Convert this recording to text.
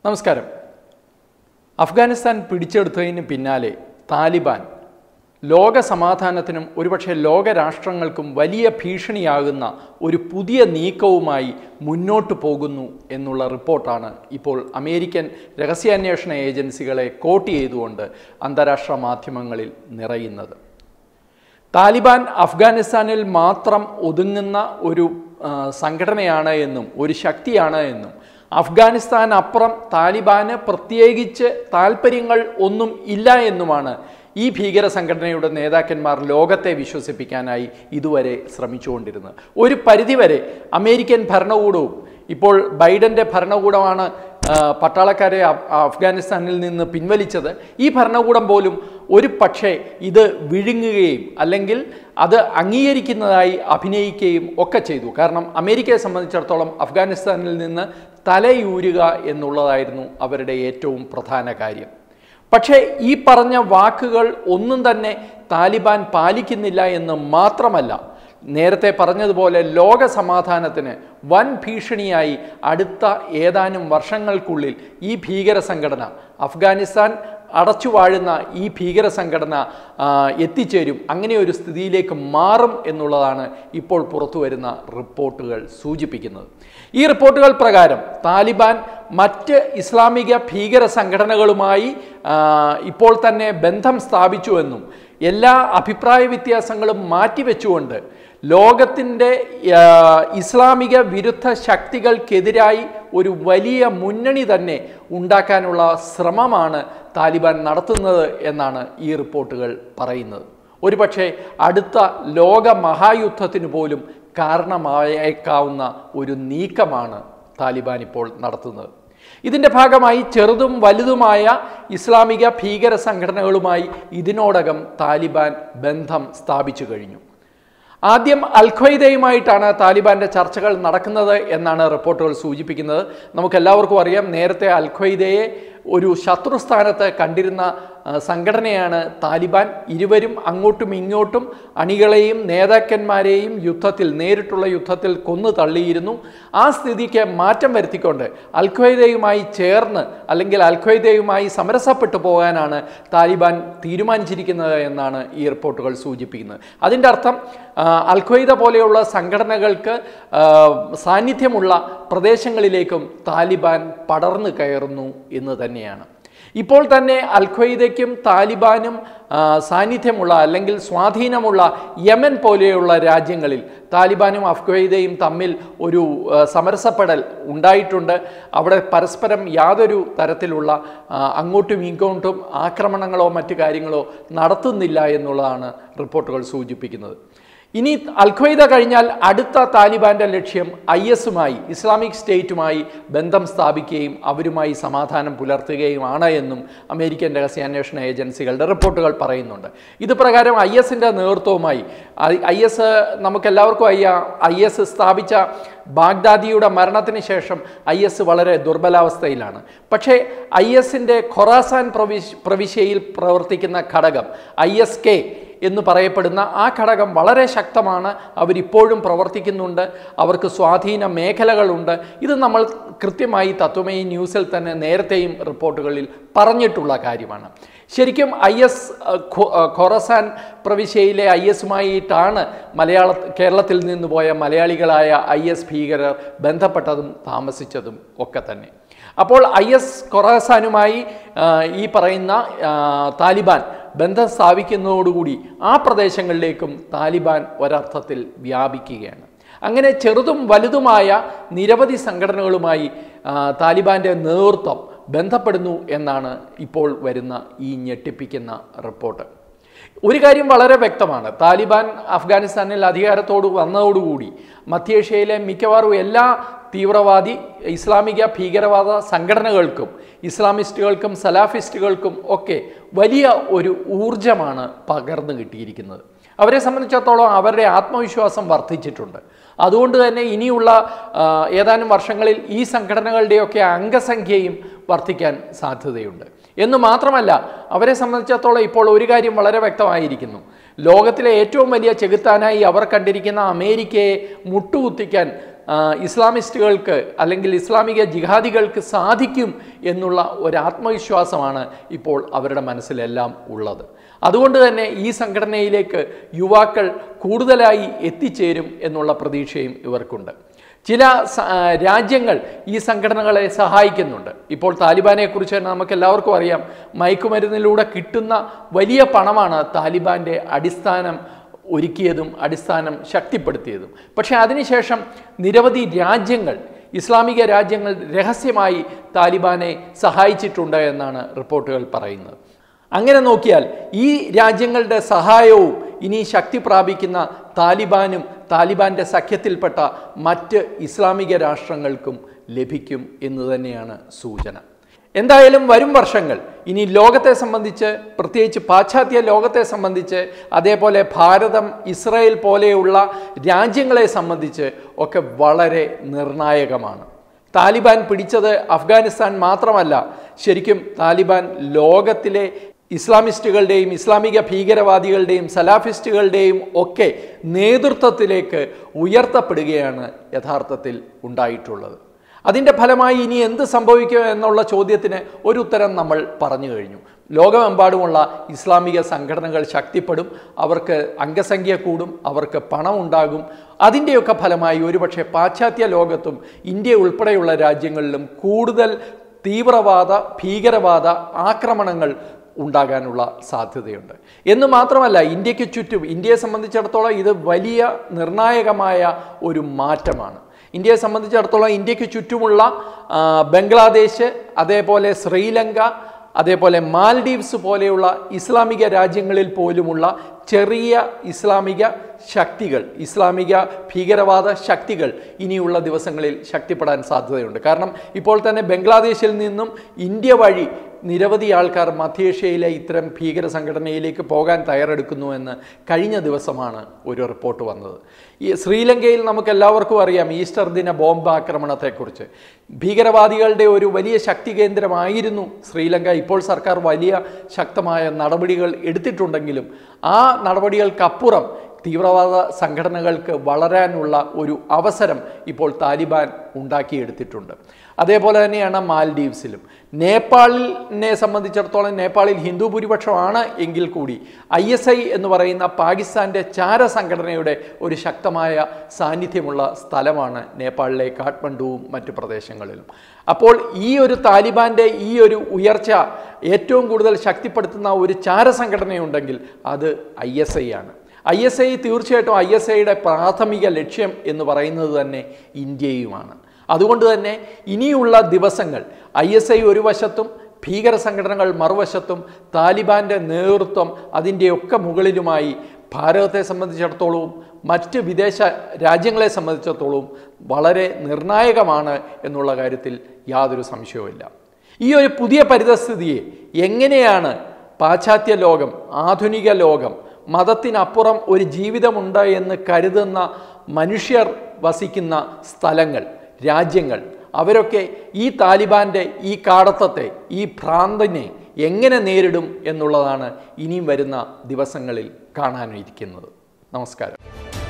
നമസ്കാരം അഫ്ഗാനിസ്ഥാൻ പിടിച്ചെടുത്തതിന് പിന്നാലെ താലിബാൻ ലോക സമാധാനത്തിനും ഒരുപക്ഷെ ലോകരാഷ്ട്രങ്ങൾക്കും വലിയ ഭീഷണിയാകുന്ന ഒരു പുതിയ നീക്കവുമായി മുന്നോട്ട് പോകുന്നു എന്നുള്ള റിപ്പോർട്ടാണ് ഇപ്പോൾ അമേരിക്കൻ രഹസ്യാന്വേഷണ ഏജൻസികളെ കോട്ട് ചെയ്തുകൊണ്ട് അന്താരാഷ്ട്ര മാധ്യമങ്ങളിൽ നിറയുന്നത് താലിബാൻ അഫ്ഗാനിസ്ഥാനിൽ മാത്രം ഒതുങ്ങുന്ന ഒരു ആ, സംഘടനയാണ് എന്നും ഒരു ശക്തിയാണ് എന്നും അഫ്ഗാനിസ്ഥാൻ അപ്പുറം താലിബാന് പ്രത്യേകിച്ച് താല്പര്യങ്ങൾ ഒന്നും ഇല്ല എന്നുമാണ് ഈ ഭീകര സംഘടനയുടെ നേതാക്കന്മാർ ലോകത്തെ വിശ്വസിപ്പിക്കാനായി ഇതുവരെ ശ്രമിച്ചുകൊണ്ടിരുന്നത് ഒരു പരിധിവരെ അമേരിക്കൻ ഭരണകൂടവും ഇപ്പോൾ ബൈഡൻ്റെ ഭരണകൂടമാണ് ആ, പട്ടാളക്കാരെ അഫ്- അഫ്ഗാനിസ്ഥാനിൽ നിന്ന് പിൻവലിച്ചത് ഈ ഭരണകൂടം പോലും ഒരു പക്ഷേ ഇത് വിഴുങ്ങുകയും അല്ലെങ്കിൽ അത് അംഗീകരിക്കുന്നതായി അഭിനയിക്കുകയും ഒക്കെ ചെയ്തു കാരണം അമേരിക്കയെ സംബന്ധിച്ചിടത്തോളം അഫ്ഗാനിസ്ഥാനിൽ നിന്ന് തലയൂരുക എന്നുള്ളതായിരുന്നു അവരുടെ ഏറ്റവും പ്രധാന കാര്യം പക്ഷേ ഈ പറഞ്ഞ വാക്കുകൾ ഒന്നും തന്നെ താലിബാൻ പാലിക്കുന്നില്ല എന്ന് മാത്രമല്ല നേരത്തെ പറഞ്ഞതുപോലെ ലോക സമാധാനത്തിന് വൻ ഭീഷണിയായി അടുത്ത ഏതാനും വർഷങ്ങൾക്കുള്ളിൽ ഈ ഭീകര സംഘടന അഫ്ഗാനിസ്ഥാൻ അടച്ചു വാഴുന്ന ഈ ഭീകര സംഘടന ആ, എത്തിച്ചേരും അങ്ങനെ ഒരു സ്ഥിതിയിലേക്ക് മാറും എന്നുള്ളതാണ് ഇപ്പോൾ പുറത്തു വരുന്ന റിപ്പോർട്ടുകൾ സൂചിപ്പിക്കുന്നത് ഈ റിപ്പോർട്ടുകൾ പ്രകാരം താലിബാൻ മറ്റ് ഇസ്ലാമിക ഭീകര സംഘടനകളുമായി ആ, ഇപ്പോൾ തന്നെ ബന്ധം സ്ഥാപിച്ചുവെന്നും എല്ലാ അഭിപ്രായ വ്യത്യാസങ്ങളും മാറ്റിവെച്ചുകൊണ്ട് ലോകത്തിൻ്റെ ആ, ഇസ്ലാമിക വിരുദ്ധ ശക്തികൾക്കെതിരായി ഒരു വലിയ മുന്നണി തന്നെ ഉണ്ടാക്കാനുള്ള ശ്രമമാണ് താലിബാൻ നടത്തുന്നത് എന്നാണ് ഈ റിപ്പോർട്ടുകൾ പറയുന്നത് ഒരുപക്ഷെ അടുത്ത ലോക മഹായുദ്ധത്തിന് പോലും കാരണമായേക്കാവുന്ന ഒരു നീക്കമാണ് താലിബാൻ ഇപ്പോൾ നടത്തുന്നത് ഇതിൻ്റെ ഭാഗമായി ചെറുതും വലുതുമായ ഇസ്ലാമിക ഭീകര സംഘടനകളുമായി ഇതിനോടകം താലിബാൻ ബന്ധം സ്ഥാപിച്ചു കഴിഞ്ഞു ആദ്യം അൽഖ്വയ്ദയുമായിട്ടാണ് താലിബാന്റെ ചർച്ചകൾ നടക്കുന്നത് എന്നാണ് റിപ്പോർട്ടുകൾ സൂചിപ്പിക്കുന്നത് നമുക്കെല്ലാവർക്കും അറിയാം നേരത്തെ അൽഖ്വയ്ദയെ ഒരു ശത്രുസ്ഥാനത്ത് കണ്ടിരുന്ന ആ, സംഘടനയാണ് താലിബാൻ ഇരുവരും അങ്ങോട്ടും ഇങ്ങോട്ടും അണികളെയും നേതാക്കന്മാരെയും യുദ്ധത്തിൽ നേരിട്ടുള്ള യുദ്ധത്തിൽ കൊന്നു തള്ളിയിരുന്നു ആ സ്ഥിതിക്ക് മാറ്റം വരുത്തിക്കൊണ്ട് അൽഖ്വയ്ദയുമായി ചേർന്ന് അല്ലെങ്കിൽ അൽഖ്വയ്ദയുമായി സമരസപ്പെട്ടു പോകാനാണ് താലിബാൻ തീരുമാനിച്ചിരിക്കുന്നത് എന്നാണ് ഈ റിപ്പോർട്ടുകൾ സൂചിപ്പിക്കുന്നത് അതിൻ്റെ അർത്ഥം ആ, അൽഖ്വയ്ദ പോലെയുള്ള സംഘടനകൾക്ക് ആ, സാന്നിധ്യമുള്ള പ്രദേശങ്ങളിലേക്കും താലിബാൻ പടർന്നു കയറുന്നു എന്ന് തന്നെയാണ് ഇപ്പോൾ തന്നെ അൽഖ്വയ്ദയ്ക്കും താലിബാനും ആ, സാന്നിധ്യമുള്ള അല്ലെങ്കിൽ സ്വാധീനമുള്ള യമൻ പോലെയുള്ള രാജ്യങ്ങളിൽ താലിബാനും അഫ്ഖ്വയ്ദയും തമ്മിൽ ഒരു ആ, സമരസപ്പെടൽ ഉണ്ടായിട്ടുണ്ട് അവിടെ പരസ്പരം യാതൊരു തരത്തിലുള്ള ആ, അങ്ങോട്ടും ഇങ്ങോട്ടും ആക്രമണങ്ങളോ മറ്റു കാര്യങ്ങളോ നടത്തുന്നില്ല എന്നുള്ളതാണ് റിപ്പോർട്ടുകൾ സൂചിപ്പിക്കുന്നത് ഇനി അൽഖ്വയ്ദ കഴിഞ്ഞാൽ അടുത്ത താലിബാന്റെ ലക്ഷ്യം ഐ എസുമായി ഇസ്ലാമിക് സ്റ്റേറ്റുമായി ബന്ധം സ്ഥാപിക്കുകയും അവരുമായി സമാധാനം പുലർത്തുകയുമാണ് എന്നും അമേരിക്കൻ രഹസ്യാന്വേഷണ ഏജൻസികളുടെ റിപ്പോർട്ടുകൾ പറയുന്നുണ്ട് ഇത് പ്രകാരം ഐ എസിൻ്റെ നേതൃത്വവുമായി ഐ എസ് നമുക്കെല്ലാവർക്കും അറിയാം ഐ എസ് സ്ഥാപിച്ച ബാഗ്ദാദിയുടെ മരണത്തിന് ശേഷം ഐ എസ് വളരെ ദുർബലാവസ്ഥയിലാണ് പക്ഷേ ഐ എസിൻ്റെ ഖൊറാസാൻ പ്രവിശ് പ്രവിശ്യയിൽ പ്രവർത്തിക്കുന്ന ഘടകം ഐ എസ് കെ എന്ന് പറയപ്പെടുന്ന ആ ഘടകം വളരെ ശക്തമാണ് അവരിപ്പോഴും പ്രവർത്തിക്കുന്നുണ്ട് അവർക്ക് സ്വാധീന മേഖലകളുണ്ട് ഇത് നമ്മൾ കൃത്യമായി തത്വമയി ന്യൂസിൽ തന്നെ നേരത്തെയും റിപ്പോർട്ടുകളിൽ പറഞ്ഞിട്ടുള്ള കാര്യമാണ് ശരിക്കും ഐ എസ് ഖൊറസാൻ പ്രവിശ്യയിലെ ഐ എസുമായിട്ടാണ് മലയാള കേരളത്തിൽ നിന്ന് പോയ മലയാളികളായ ഐ എസ് ഭീകരർ ബന്ധപ്പെട്ടതും താമസിച്ചതും ഒക്കെ തന്നെ അപ്പോൾ ഐ എസ് ഖൊറാസാനുമായി ആ, ഈ പറയുന്ന ആ, താലിബാൻ ബന്ധം സ്ഥാപിക്കുന്നതോടുകൂടി ആ പ്രദേശങ്ങളിലേക്കും താലിബാൻ ഒരർത്ഥത്തിൽ വ്യാപിക്കുകയാണ് അങ്ങനെ ചെറുതും വലുതുമായ നിരവധി സംഘടനകളുമായി ആ, താലിബാൻ്റെ നേതൃത്വം ബന്ധപ്പെടുന്നു എന്നാണ് ഇപ്പോൾ വരുന്ന ഈ ഞെട്ടിപ്പിക്കുന്ന റിപ്പോർട്ട് ഒരു കാര്യം വളരെ വ്യക്തമാണ് താലിബാൻ അഫ്ഗാനിസ്ഥാനിൽ അധികാരത്തോട് വന്നതോടുകൂടി മധ്യേഷ്യയിലെ മിക്കവാറും എല്ലാ തീവ്രവാദി ഇസ്ലാമിക ഭീകരവാദ സംഘടനകൾക്കും ഇസ്ലാമിസ്റ്റുകൾക്കും സലാഫിസ്റ്റുകൾക്കും ഒക്കെ വലിയ ഒരു ഊർജമാണ് പകർന്നു കിട്ടിയിരിക്കുന്നത് അവരെ സംബന്ധിച്ചിടത്തോളം അവരുടെ ആത്മവിശ്വാസം വർദ്ധിച്ചിട്ടുണ്ട് അതുകൊണ്ട് തന്നെ ഇനിയുള്ള ആ, ഏതാനും വർഷങ്ങളിൽ ഈ സംഘടനകളുടെയൊക്കെ അംഗസംഖ്യയും വർദ്ധിക്കാൻ സാധ്യതയുണ്ട് എന്ന് മാത്രമല്ല അവരെ സംബന്ധിച്ചിടത്തോളം ഇപ്പോൾ ഒരു കാര്യം വളരെ വ്യക്തമായിരിക്കുന്നു ലോകത്തിലെ ഏറ്റവും വലിയ ചെകുത്താനായി അവർ കണ്ടിരിക്കുന്ന അമേരിക്കയെ മുട്ടുകുത്തിക്കാൻ ആ, ഇസ്ലാമിസ്റ്റുകൾക്ക് അല്ലെങ്കിൽ ഇസ്ലാമിക ജിഹാദികൾക്ക് സാധിക്കും എന്നുള്ള ഒരു ആത്മവിശ്വാസമാണ് ഇപ്പോൾ അവരുടെ മനസ്സിലെല്ലാം ഉള്ളത് അതുകൊണ്ട് തന്നെ ഈ സംഘടനയിലേക്ക് യുവാക്കൾ കൂടുതലായി എത്തിച്ചേരും എന്നുള്ള പ്രതീക്ഷയും ഇവർക്കുണ്ട് ചില സ- ആ, രാജ്യങ്ങൾ ഈ സംഘടനകളെ സഹായിക്കുന്നുണ്ട് ഇപ്പോൾ താലിബാനെ കുറിച്ച് തന്നെ നമുക്ക് എല്ലാവർക്കും അറിയാം മയക്കുമരുന്നിലൂടെ കിട്ടുന്ന വലിയ പണമാണ് താലിബാൻ്റെ അടിസ്ഥാനം ഒരുക്കിയതും അടിസ്ഥാനം ശക്തിപ്പെടുത്തിയതും പക്ഷേ അതിനുശേഷം നിരവധി രാജ്യങ്ങൾ ഇസ്ലാമിക രാജ്യങ്ങൾ രഹസ്യമായി താലിബാനെ സഹായിച്ചിട്ടുണ്ട് എന്നാണ് റിപ്പോർട്ടുകൾ പറയുന്നത് അങ്ങനെ നോക്കിയാൽ ഈ രാജ്യങ്ങളുടെ സഹായവും ഇനി ശക്തി പ്രാപിക്കുന്ന താലിബാനും താലിബാന്റെ സഖ്യത്തിൽപ്പെട്ട മറ്റ് ഇസ്ലാമിക രാഷ്ട്രങ്ങൾക്കും ലഭിക്കും എന്ന് തന്നെയാണ് സൂചന എന്തായാലും വരും വർഷങ്ങൾ ഇനി ലോകത്തെ സംബന്ധിച്ച് പ്രത്യേകിച്ച് പാശ്ചാത്യ ലോകത്തെ സംബന്ധിച്ച് അതേപോലെ ഭാരതം ഇസ്രായേൽ പോലെയുള്ള രാജ്യങ്ങളെ സംബന്ധിച്ച് ഒക്കെ വളരെ നിർണായകമാണ് താലിബാൻ പിടിച്ചത് അഫ്ഗാനിസ്ഥാൻ മാത്രമല്ല ശരിക്കും താലിബാൻ ലോകത്തിലെ ഇസ്ലാമിസ്റ്റുകളുടെയും ഇസ്ലാമിക ഭീകരവാദികളുടെയും സലാഫിസ്റ്റുകളുടെയും ഒക്കെ നേതൃത്വത്തിലേക്ക് ഉയർത്തപ്പെടുകയാണ് യഥാർത്ഥത്തിൽ ഉണ്ടായിട്ടുള്ളത് അതിൻ്റെ ഫലമായി ഇനി എന്ത് സംഭവിക്കും എന്നുള്ള ചോദ്യത്തിന് ഒരു ഉത്തരം നമ്മൾ പറഞ്ഞു കഴിഞ്ഞു ലോകമെമ്പാടുമുള്ള ഇസ്ലാമിക സംഘടനകൾ ശക്തിപ്പെടും അവർക്ക് അംഗസംഖ്യ കൂടും അവർക്ക് പണം ഉണ്ടാകും അതിൻ്റെയൊക്കെ ഫലമായി ഒരുപക്ഷെ പാശ്ചാത്യ ലോകത്തും ഇന്ത്യ ഉൾപ്പെടെയുള്ള രാജ്യങ്ങളിലും കൂടുതൽ തീവ്രവാദ ഭീകരവാദ ആക്രമണങ്ങൾ ഉണ്ടാകാനുള്ള സാധ്യതയുണ്ട് എന്ന് മാത്രമല്ല ഇന്ത്യക്ക് ചുറ്റും ഇന്ത്യയെ സംബന്ധിച്ചിടത്തോളം ഇത് വലിയ നിർണായകമായ ഒരു മാറ്റമാണ് ഇന്ത്യയെ സംബന്ധിച്ചിടത്തോളം ഇന്ത്യക്ക് ചുറ്റുമുള്ള ആ, ബംഗ്ലാദേശ് അതേപോലെ ശ്രീലങ്ക അതേപോലെ മാൽഡീവ്സ് പോലെയുള്ള ഇസ്ലാമിക രാജ്യങ്ങളിൽ പോലുമുള്ള ചെറിയ ഇസ്ലാമിക ശക്തികൾ ഇസ്ലാമിക ഭീകരവാദ ശക്തികൾ ഇനിയുള്ള ദിവസങ്ങളിൽ ശക്തിപ്പെടാൻ സാധ്യതയുണ്ട് കാരണം ഇപ്പോൾ തന്നെ ബംഗ്ലാദേശിൽ നിന്നും ഇന്ത്യ വഴി നിരവധി ആൾക്കാർ മധ്യേഷ്യയിലെ ഇത്തരം ഭീകര സംഘടനയിലേക്ക് പോകാൻ തയ്യാറെടുക്കുന്നു എന്ന് കഴിഞ്ഞ ദിവസമാണ് ഒരു റിപ്പോർട്ട് വന്നത് ഈ ശ്രീലങ്കയിൽ നമുക്ക് എല്ലാവർക്കും അറിയാം ഈസ്റ്റർ ദിന ബോംബ് ആക്രമണത്തെക്കുറിച്ച് ഭീകരവാദികളുടെ ഒരു വലിയ ശക്തി കേന്ദ്രമായിരുന്നു ശ്രീലങ്ക ഇപ്പോൾ സർക്കാർ വലിയ ശക്തമായ നടപടികൾ എടുത്തിട്ടുണ്ടെങ്കിലും ആ നടപടികൾക്കപ്പുറം തീവ്രവാദ സംഘടനകൾക്ക് വളരാനുള്ള ഒരു അവസരം ഇപ്പോൾ താലിബാൻ ഉണ്ടാക്കിയെടുത്തിട്ടുണ്ട് അതേപോലെ തന്നെയാണ് മാൽഡീവ്സിലും നേപ്പാളിനെ സംബന്ധിച്ചിടത്തോളം നേപ്പാളിൽ ഹിന്ദു ഭൂരിപക്ഷമാണ് എങ്കിൽ കൂടി ഐ എസ് ഐ എന്ന് പറയുന്ന പാകിസ്ഥാൻ്റെ ചാര സംഘടനയുടെ ഒരു ശക്തമായ സാന്നിധ്യമുള്ള സ്ഥലമാണ് നേപ്പാളിലെ കാഠ്മണ്ഡുവും മറ്റു പ്രദേശങ്ങളിലും അപ്പോൾ ഈ ഒരു താലിബാൻ്റെ ഈ ഒരു ഉയർച്ച ഏറ്റവും കൂടുതൽ ശക്തിപ്പെടുത്തുന്ന ഒരു ചാര സംഘടനയുണ്ടെങ്കിൽ അത് ഐ എസ് ഐ ആണ് ഐ എസ് ഐ തീർച്ചയായിട്ടും ഐ എസ് ഐയുടെ പ്രാഥമിക ലക്ഷ്യം എന്ന് പറയുന്നത് തന്നെ ഇന്ത്യയുമാണ് അതുകൊണ്ട് തന്നെ ഇനിയുള്ള ദിവസങ്ങൾ ഐ എസ് ഐ ഒരു വശത്തും ഭീകര സംഘടനകൾ മറുവശത്തും താലിബാന്റെ നേതൃത്വം അതിൻ്റെയൊക്കെ മുകളിലുമായി ഭാരതത്തെ സംബന്ധിച്ചിടത്തോളവും മറ്റ് വിദേശ രാജ്യങ്ങളെ സംബന്ധിച്ചിടത്തോളവും വളരെ നിർണായകമാണ് എന്നുള്ള കാര്യത്തിൽ യാതൊരു സംശയവുമില്ല ഈ ഒരു പുതിയ പരിതസ്ഥിതിയെ എങ്ങനെയാണ് പാശ്ചാത്യ ലോകം ആധുനിക ലോകം മതത്തിനപ്പുറം ഒരു ജീവിതമുണ്ട് എന്ന് കരുതുന്ന മനുഷ്യർ വസിക്കുന്ന സ്ഥലങ്ങൾ രാജ്യങ്ങൾ അവരൊക്കെ ഈ താലിബാന്റെ ഈ കാടത്തത്തെ ഈ ഭ്രാന്തിനെ എങ്ങനെ നേരിടും എന്നുള്ളതാണ് ഇനിയും വരുന്ന ദിവസങ്ങളിൽ കാണാനിരിക്കുന്നത് നമസ്കാരം